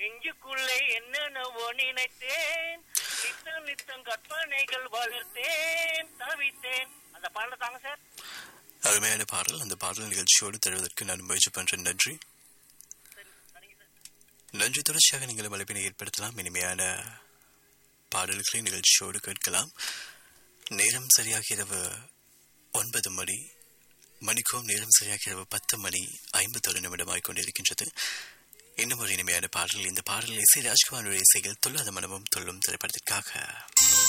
நெஞ்சுக்குள்ளே என்னென்னவோ நினைத்தேன் நித்தம் நித்தம் கற்பனைகள் வளர்த்தேன் தவித்தேன் அந்த பாடல தாங்க சார் அருமையான பாடல் அந்த பாடல் நிகழ்ச்சியோடு தருவதற்கு நான் முயற்சி பண்றேன் நன்றி சரி சரிங்க சார் நன்றி தொடர்ச்சியாக நீங்கள் வலைப்பினை ஏற்படுத்தலாம் இனிமையான பாடல்களை நிகழ்ச்சியோடு கேட்கலாம் நேரம் சரியாக இரவு ஒன்பது மணி மணிக்கும் நேரம் சரியாக இரவு பத்து மணி ஐம்பத்தொரு நிமிடமாய் கொண்டிருக்கின்றது இன்னும் ஒரு இனிமையான பாடல் இந்த பாடல் இசை ராஜ்குமாரோட இசையில் துல்லாத மனமும் துள்ளும் திரைப்படத்திற்காக